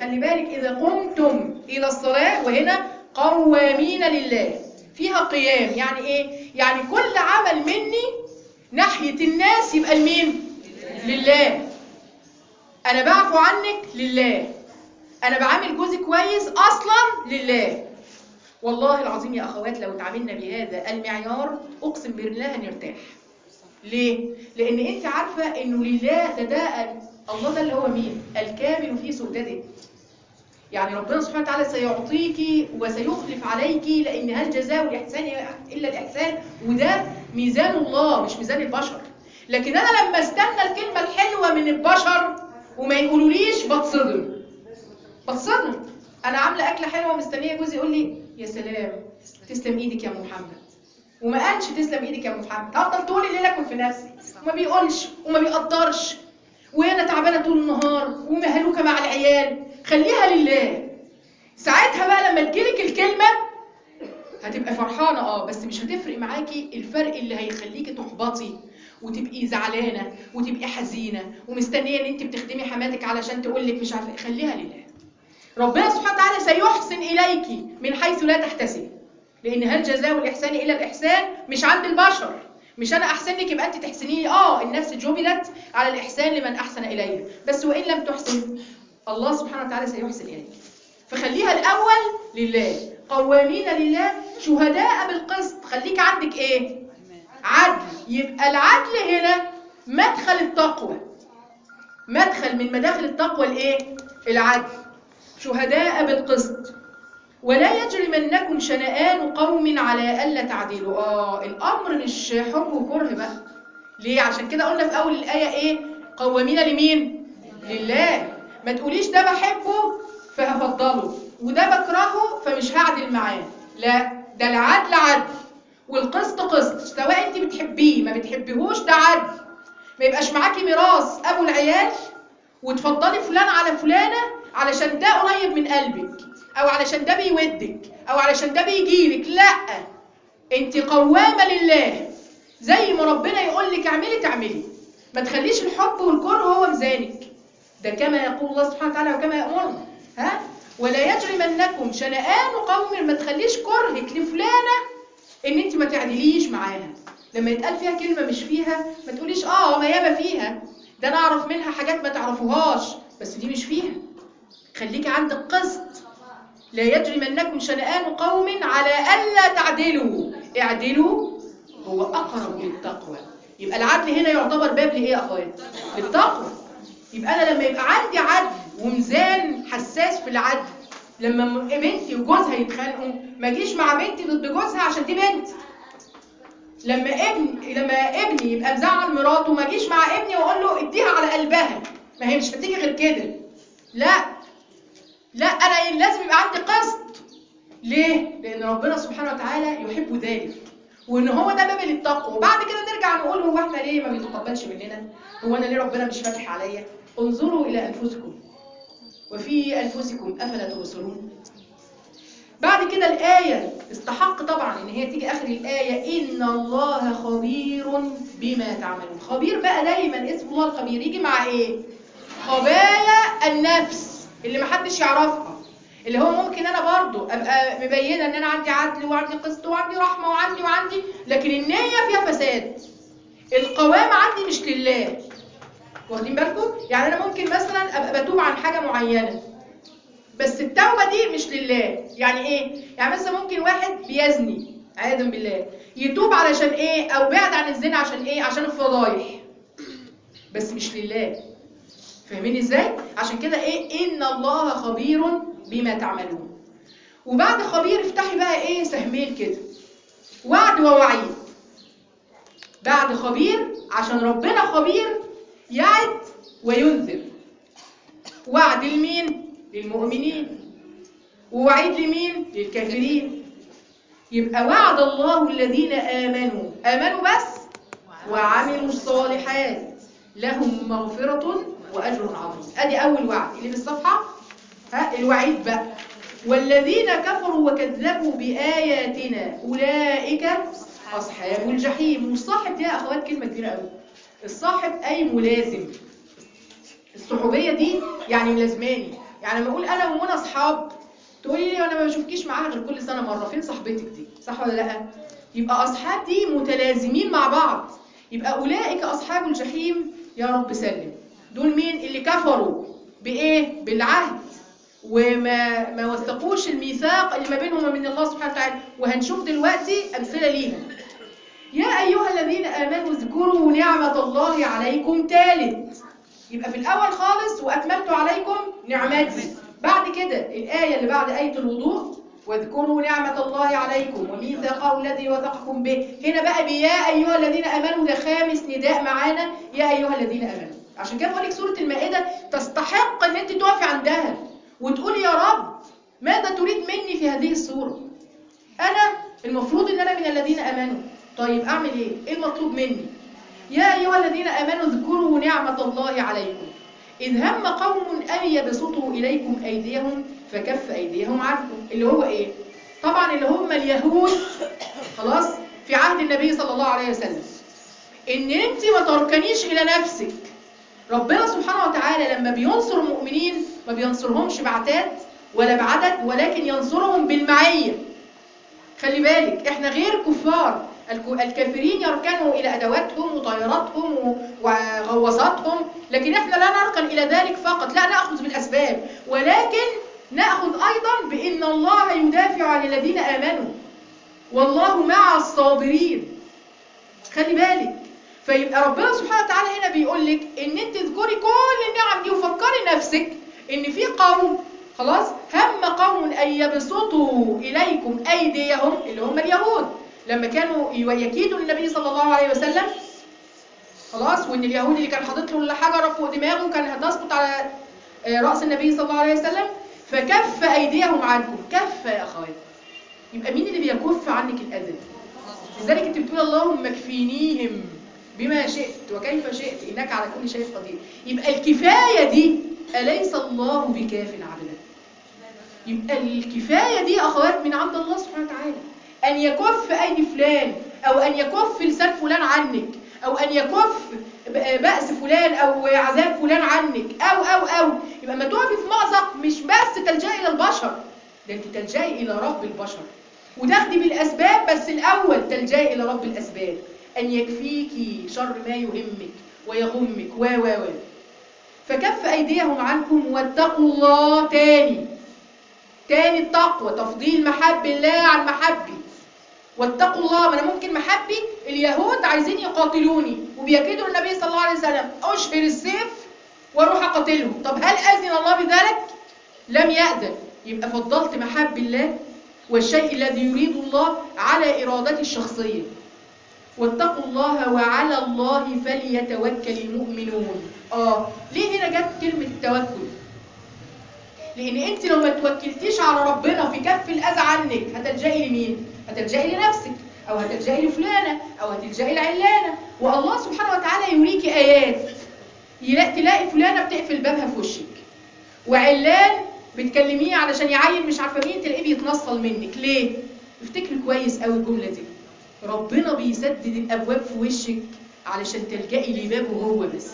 خلي بالك إذا قمتم إلى الصلاة وهنا قوامين لله فيها قيام يعني إيه؟ يعني كل عمل مني ناحية الناس يبقى لمين؟ لله أنا بعفو عنك لله أنا بعامل جوزي كويس أصلا لله والله العظيم يا أخوات لو اتعاملنا بهذا المعيار أقسم بالله هنرتاح ليه؟ لأن أنت عارفة إنه لله ده ده الله ده اللي هو مين؟ الكامل في سؤدده يعني ربنا سبحانه وتعالى سيعطيك وسيخلف عليك لأن هل جزاء الإحسان إلا الإحسان وده ميزان الله مش ميزان البشر لكن أنا لما استنى الكلمة الحلوة من البشر وما يقولوليش بتصدم بتصدم أنا عاملة أكلة حلوة ومستنية جوزي يقول لي يا سلام تسلم إيدك يا محمد وما قالش تسلم إيدك يا محمد هفضل طول الليل أكل في نفسي وما بيقولش وما بيقدرش وانا تعبانه طول النهار ومهلوكه مع العيال خليها لله ساعتها بقى لما تجيلك الكلمه هتبقى فرحانه اه بس مش هتفرق معاكي الفرق اللي هيخليكي تحبطي وتبقي زعلانه وتبقي حزينه ومستنيه ان انت بتخدمي حماتك علشان تقول لك مش عارفه خليها لله ربنا سبحانه وتعالى سيحسن اليك من حيث لا تحتسب لان هل جزاء الاحسان الا الاحسان مش عند البشر مش انا احسن لك يبقى انت تحسني لي اه النفس جبلت على الاحسان لمن احسن اليها بس وان لم تحسن الله سبحانه وتعالى سيحسن اليك فخليها الاول لله قوامين لله شهداء بالقسط خليك عندك ايه عدل يبقى العدل هنا مدخل التقوى مدخل من مداخل التقوى الايه العدل شهداء بالقسط ولا يجرمنكم شنآن قوم على ألا تعدلوا آه الأمر مش حب وكره بقى ليه عشان كده قلنا في أول الآية إيه قوامين لمين لله ما تقوليش ده بحبه فهفضله وده بكرهه فمش هعدل معاه لا ده العدل عدل والقسط قسط سواء انت بتحبيه ما بتحبيهوش ده عدل ما يبقاش معاكي ميراث ابو العيال وتفضلي فلان على فلانه علشان ده قريب من قلبك او علشان ده بيودك او علشان ده بيجيلك لا انت قوامه لله زي ما ربنا يقول لك اعملي تعملي ما تخليش الحب والكره هو ميزانك ده كما يقول الله سبحانه وتعالى وكما يأمرنا ها ولا يجرمنكم شنآن قوم ما تخليش كرهك لفلانه ان انت ما تعدليش معاها لما يتقال فيها كلمه مش فيها ما تقوليش اه ما ياما فيها ده انا اعرف منها حاجات ما تعرفوهاش بس دي مش فيها خليكي عندك قسط لا يجرمنكم شنآن قوم على ألا تعدلوا اعدلوا هو أقرب للتقوى يبقى العدل هنا يعتبر باب لإيه يا أخوات؟ للتقوى يبقى أنا لما يبقى عندي عدل وميزان حساس في العدل لما بنتي وجوزها يتخانقوا ما اجيش مع بنتي ضد جوزها عشان دي بنت لما ابن لما ابني يبقى مزعل مراته ما اجيش مع ابني واقول له اديها على قلبها ما هي مش هتيجي غير كده لا لا انا لازم يبقى عندي قسط ليه لان ربنا سبحانه وتعالى يحب ذلك وان هو ده باب للتقوى وبعد كده نرجع نقول هو احنا ليه ما بيتقبلش مننا هو انا ليه ربنا مش فاتح عليا انظروا الى انفسكم وفي انفسكم افلا تبصرون بعد كده الآية استحق طبعا ان هي تيجي اخر الآية ان الله خبير بما تعملون خبير بقى دايما اسم الله الخبير يجي مع ايه خبايا النفس اللي محدش يعرفها اللي هو ممكن انا برضو ابقى مبينه ان انا عندي عدل وعندي قسط وعندي رحمه وعندي وعندي لكن النيه فيها فساد القوام عندي مش لله واخدين بالكم يعني انا ممكن مثلا ابقى بتوب عن حاجه معينه بس التوبه دي مش لله يعني ايه يعني مثلا ممكن واحد بيزني عياذا بالله يتوب علشان ايه او بعد عن الزنا عشان ايه عشان الفضايح بس مش لله فاهمين ازاي عشان كده ايه ان الله خبير بما تعملون وبعد خبير افتحي بقى ايه سهمين كده وعد ووعيد بعد خبير عشان ربنا خبير يعد وينذر وعد لمين للمؤمنين ووعيد لمين للكافرين يبقى وعد الله الذين آمنوا آمنوا بس وعملوا الصالحات لهم مغفرة وأجر عظيم أدي أول وعد اللي في الصفحة ها الوعيد بقى والذين كفروا وكذبوا بآياتنا أولئك أصحاب الجحيم والصاحب دي يا أخوات كلمة كبيرة قوي الصاحب أي ملازم الصحوبية دي يعني ملازماني يعني لما اقول انا ومنى اصحاب تقولي لي انا ما بشوفكيش معاها غير كل سنه مره فين صاحبتك دي صح ولا لا يبقى اصحاب دي متلازمين مع بعض يبقى اولئك اصحاب الجحيم يا رب سلم دول مين اللي كفروا بايه بالعهد وما ما وثقوش الميثاق اللي ما بينهم وبين الله سبحانه وتعالى وهنشوف دلوقتي امثله ليهم يا ايها الذين امنوا اذكروا نعمه الله عليكم ثالث يبقى في الاول خالص واتممت عليكم نعمتي بعد كده الايه اللي بعد ايه الوضوء واذكروا نعمة الله عليكم وميثاقه الذي وثقكم به هنا بقى بيا أيها الذين آمنوا ده خامس نداء معانا يا أيها الذين آمنوا عشان كده بقول لك سورة المائدة تستحق ان انت تقفي عندها وتقولي يا رب ماذا تريد مني في هذه السورة أنا المفروض ان أنا من الذين آمنوا طيب أعمل إيه؟ إيه المطلوب مني؟ يا أيها الذين آمنوا اذكروا نعمة الله عليكم إذ هم قوم أن يبسطوا إليكم أيديهم فكف أيديهم عنكم اللي هو إيه؟ طبعا اللي هم اليهود خلاص في عهد النبي صلى الله عليه وسلم إن أنت ما تركنيش إلى نفسك ربنا سبحانه وتعالى لما بينصر المؤمنين ما بينصرهمش بعتاد ولا بعدد ولكن ينصرهم بالمعية خلي بالك احنا غير كفار الكافرين يركنوا إلى أدواتهم وطياراتهم وغواصاتهم لكن احنا لا نركن إلى ذلك فقط لا نأخذ بالأسباب ولكن نأخذ أيضا بأن الله يدافع عن الذين آمنوا والله مع الصابرين خلي بالك فيبقى ربنا سبحانه وتعالى هنا بيقول لك ان انت تذكري كل النعم دي وفكري نفسك ان في قوم خلاص هم قوم ان يبسطوا اليكم ايديهم اللي هم اليهود لما كانوا يكيدوا للنبي صلى الله عليه وسلم خلاص وان اليهودي اللي كان حاطط له الحجره فوق دماغه كان هتسقط على راس النبي صلى الله عليه وسلم فكف ايديهم عنكم كف يا اخوات يبقى مين اللي بيكف عنك الاذى لذلك انت بتقول اللهم اكفينيهم بما شئت وكيف شئت انك على كل شيء قدير يبقى الكفايه دي اليس الله بكاف عبده يبقى الكفايه دي اخوات من عند الله سبحانه وتعالى أن يكف أيدي فلان أو أن يكف لسان فلان عنك أو أن يكف بأس فلان أو عذاب فلان عنك أو أو أو يبقى ما تقفي في مأزق مش بس تلجئي إلى البشر ده أنت تلجئي إلى رب البشر وتاخدي بالأسباب بس الأول تلجئي إلى رب الأسباب أن يكفيكي شر ما يهمك ويغمك و و و فكف أيديهم عنكم واتقوا الله تاني تاني التقوى تفضيل محب الله عن محبي واتقوا الله ما انا ممكن محبي اليهود عايزين يقاتلوني وبيكيدوا النبي صلى الله عليه وسلم اشهر السيف واروح اقاتلهم طب هل اذن الله بذلك لم ياذن يبقى فضلت محب الله والشيء الذي يريد الله على ارادتي الشخصيه واتقوا الله وعلى الله فليتوكل المؤمنون اه ليه هنا جت كلمه التوكل لان انت لو ما توكلتيش على ربنا في كف الاذى عنك هتلجئي لمين هتلجئي لنفسك او هتلجئي لفلانه او هتلجئي لعلانه والله سبحانه وتعالى يوريكي ايات تلاقي فلانه بتقفل بابها في وشك وعلان بتكلميه علشان يعين مش عارفه مين تلاقيه بيتنصل منك ليه افتكري كويس قوي الجمله دي ربنا بيسدد الابواب في وشك علشان تلجئي لبابه هو بس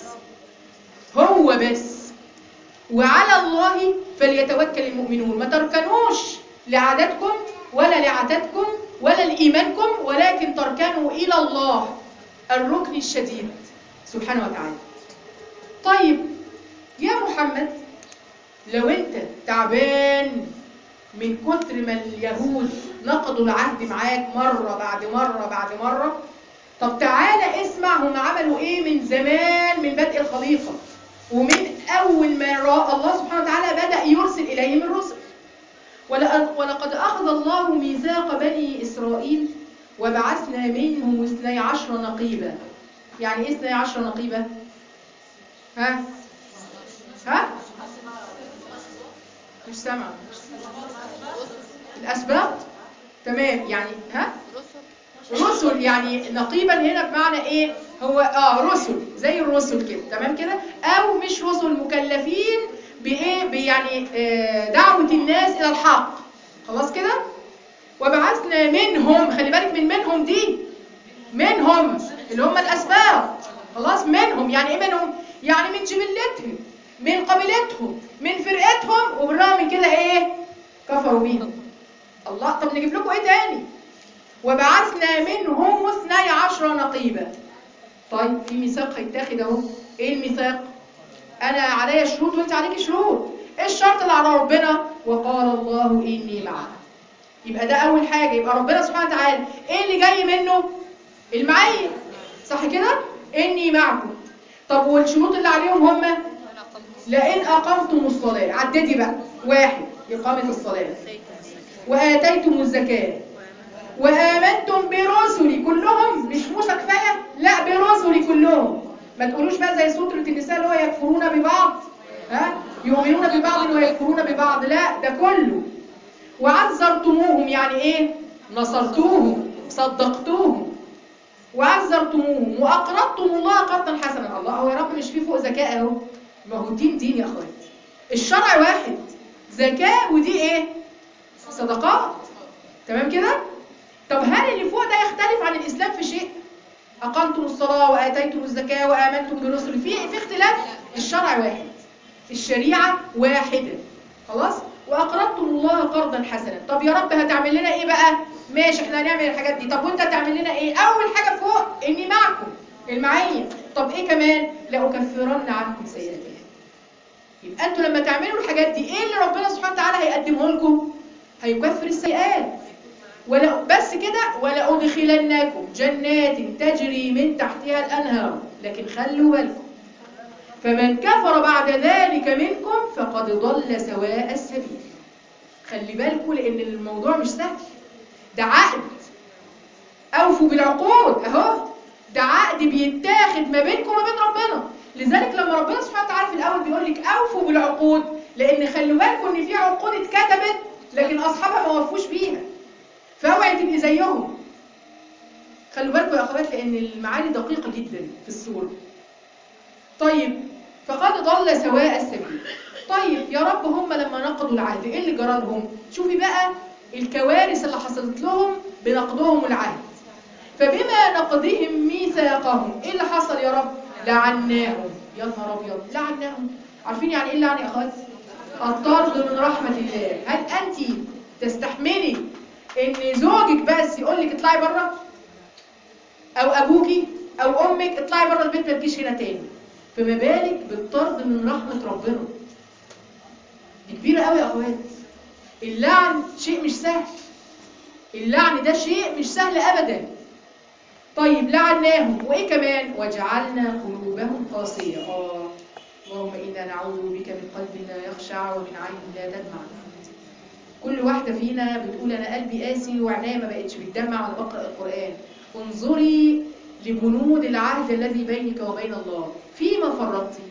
هو بس وعلى الله فليتوكل المؤمنون ما تركنوش لعاداتكم ولا لعتادكم ولا لإيمانكم ولكن تركنوا إلى الله الركن الشديد سبحانه وتعالى طيب يا محمد لو انت تعبان من كتر ما اليهود نقضوا العهد معاك مرة بعد مرة بعد مرة طب تعالى اسمع هم عملوا ايه من زمان من بدء الخليقة ومن أول ما الله سبحانه وتعالى بدأ يرسل إليهم الرسل ولقد أخذ الله ميثاق بني إسرائيل وبعثنا منهم اثني عشر نقيبا يعني ايه اثني عشر نقيبا ها ها مش سامع الأسباط تمام يعني ها رسل يعني نقيبا هنا بمعنى ايه هو اه رسل زي الرسل كده تمام كده او مش رسل مكلفين بايه يعني آه دعوه الناس الى الحق خلاص كده وبعثنا منهم خلي بالك من منهم دي منهم اللي هم الاسباب خلاص منهم يعني ايه منهم يعني من جبلتهم من قبيلتهم من فرقتهم وبالرغم من كده ايه كفروا بيهم الله طب نجيب لكم ايه تاني وبعثنا منهم اثني عشر نقيبا طيب في ميثاق هيتاخد اهو ايه الميثاق انا عليا شروط وانت عليك شروط ايه الشرط اللي على ربنا وقال الله اني معكم يبقى ده اول حاجه يبقى ربنا سبحانه وتعالى ايه اللي جاي منه المعيه صح كده اني معكم طب والشروط اللي عليهم هم لئن اقمتم الصلاه عددي بقى واحد اقامه الصلاه واتيتم الزكاه وامنتم برسلي كلهم مش موسى كفايه لا برسلي كلهم ما تقولوش بقى زي سوره النساء اللي هو يكفرون ببعض ها يؤمنون ببعض ويكفرون ببعض لا ده كله وعزرتموهم يعني ايه نصرتوهم صدقتوهم وعزرتموهم واقرضتم الله قرضا حسنا الله هو يا رب مش في فوق زكاه اهو ما هو الدين دين يا اخوات الشرع واحد زكاه ودي ايه صدقات تمام كده طب هل اللي فوق ده يختلف عن الاسلام في شيء اقمتم الصلاه واتيتم الزكاه وامنتم برسل في في اختلاف الشرع واحد الشريعه واحده خلاص واقرضتم الله قرضا حسنا طب يا رب هتعمل لنا ايه بقى ماشي احنا هنعمل الحاجات دي طب وانت هتعمل لنا ايه اول حاجه فوق اني معكم المعيه طب ايه كمان لاكفرن عنكم سيئاتكم يبقى انتوا لما تعملوا الحاجات دي ايه اللي ربنا سبحانه وتعالى هيقدمه لكم هيكفر السيئات ولا بس كده ولا ادخلنكم جنات تجري من تحتها الانهار لكن خلوا بالكم فمن كفر بعد ذلك منكم فقد ضل سواء السبيل خلي بالكم لان الموضوع مش سهل ده عقد اوفوا بالعقود اهو ده عقد بيتاخد ما بينكم وما بين ربنا لذلك لما ربنا سبحانه وتعالى في الاول بيقول لك اوفوا بالعقود لان خلوا بالكم ان في عقود اتكتبت لكن اصحابها ما وفوش بيها فاوعي تبقي زيهم خلوا بالكم يا اخوات لان المعاني دقيقه جدا في السوره طيب فقد ضل سواء السبيل طيب يا رب هم لما نقضوا العهد ايه اللي جرى لهم شوفي بقى الكوارث اللي حصلت لهم بنقضهم العهد فبما نقضهم ميثاقهم ايه اللي حصل يا رب لعناهم يا نهار ابيض لعناهم عارفين يعني ايه اللعن يا اخوات الطرد من رحمه الله هل انت تستحملي ان زوجك بس يقول لك اطلعي بره او ابوكي او امك اطلعي بره البيت ما تجيش هنا تاني فما بالك بالطرد من رحمه ربنا دي كبيره قوي يا اخوات اللعن شيء مش سهل اللعن ده شيء مش سهل ابدا طيب لعناهم وايه كمان وجعلنا قلوبهم قاسيه اه اللهم انا نعوذ بك من قلب لا يخشع ومن عين لا تدمع كل واحده فينا بتقول انا قلبي قاسي وعينيا ما بقتش بتدمع وانا بقرا القران انظري لبنود العهد الذي بينك وبين الله فيما فرطتي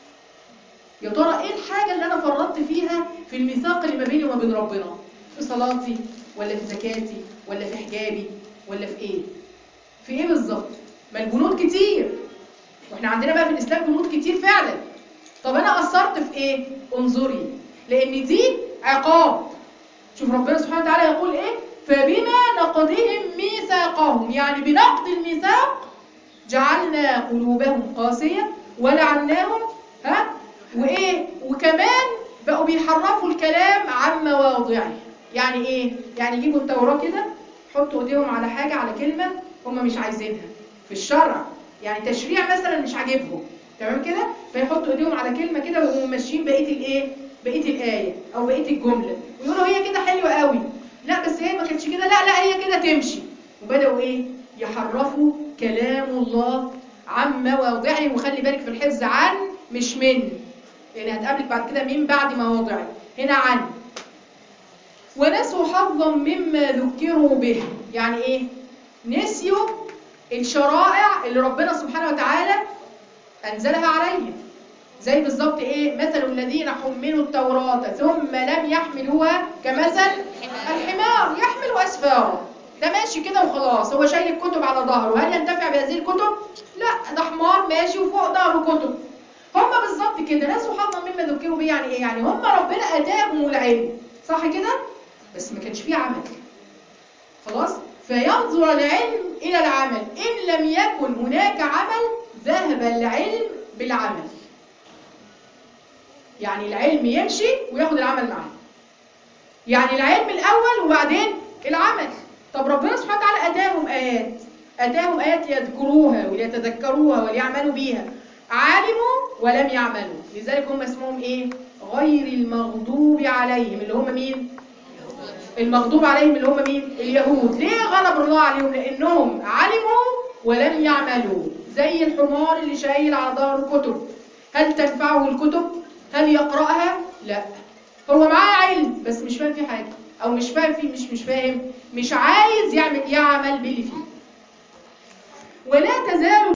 يا ترى ايه الحاجه اللي انا فرطت فيها في الميثاق اللي ما بيني وما بين ربنا في صلاتي ولا في زكاتي ولا في حجابي ولا في ايه في ايه بالظبط ما البنود كتير واحنا عندنا بقى في الاسلام بنود كتير فعلا طب انا قصرت في ايه انظري لان دي عقاب شوف ربنا سبحانه وتعالى يقول ايه فبما نقضهم ميثاقهم يعني بنقض الميثاق جعلنا قلوبهم قاسيه ولعناهم ها وايه وكمان بقوا بيحرفوا الكلام عن مواضعه يعني ايه يعني يجيبوا التوراه كده يحطوا ايديهم على حاجه على كلمه هم مش عايزينها في الشرع يعني تشريع مثلا مش عاجبهم تمام كده فيحطوا ايديهم على كلمه كده وهم ماشيين بقيه الايه بقيه الايه او بقيه الجمله ويقولوا هي كده حلوه قوي لا بس هي ما كانتش كده لا لا هي كده تمشي وبداوا ايه يحرفوا كلام الله عن مواضعه وخلي بالك في الحفظ عن مش من لان هتقابلك بعد كده من بعد مواضعه هنا عن ونسوا حظا مما ذكروا به يعني ايه نسيوا الشرائع اللي ربنا سبحانه وتعالى انزلها عليهم زي بالظبط ايه مثل الذين حملوا التوراة ثم لم يحملوها كمثل الحمار يحمل اسفارا ده ماشي كده وخلاص هو شايل الكتب على ظهره هل ينتفع بهذه الكتب لا ده حمار ماشي وفوق ظهره كتب هم بالظبط كده ناس حظا مما ذكروا بيه يعني ايه يعني هم ربنا اتاهم العلم صح كده بس ما كانش فيه عمل خلاص فينظر العلم الى العمل ان لم يكن هناك عمل ذهب العلم بالعمل يعني العلم يمشي وياخد العمل معاه يعني العلم الأول وبعدين العمل طب ربنا سبحانه وتعالى أتاهم آيات أتاهم آيات ليذكروها وليتذكروها وليعملوا بيها علموا ولم يعملوا لذلك هم اسمهم إيه؟ غير المغضوب عليهم اللي هم مين؟ المغضوب عليهم اللي هم مين؟ اليهود ليه غضب الله عليهم؟ لأنهم علموا ولم يعملوا زي الحمار اللي شايل على ظهره كتب هل تنفعه الكتب؟ هل يقرأها؟ لا هو معاه علم بس مش فاهم فيه حاجة أو مش فاهم فيه مش مش فاهم مش عايز يعمل يعمل باللي فيه ولا تزال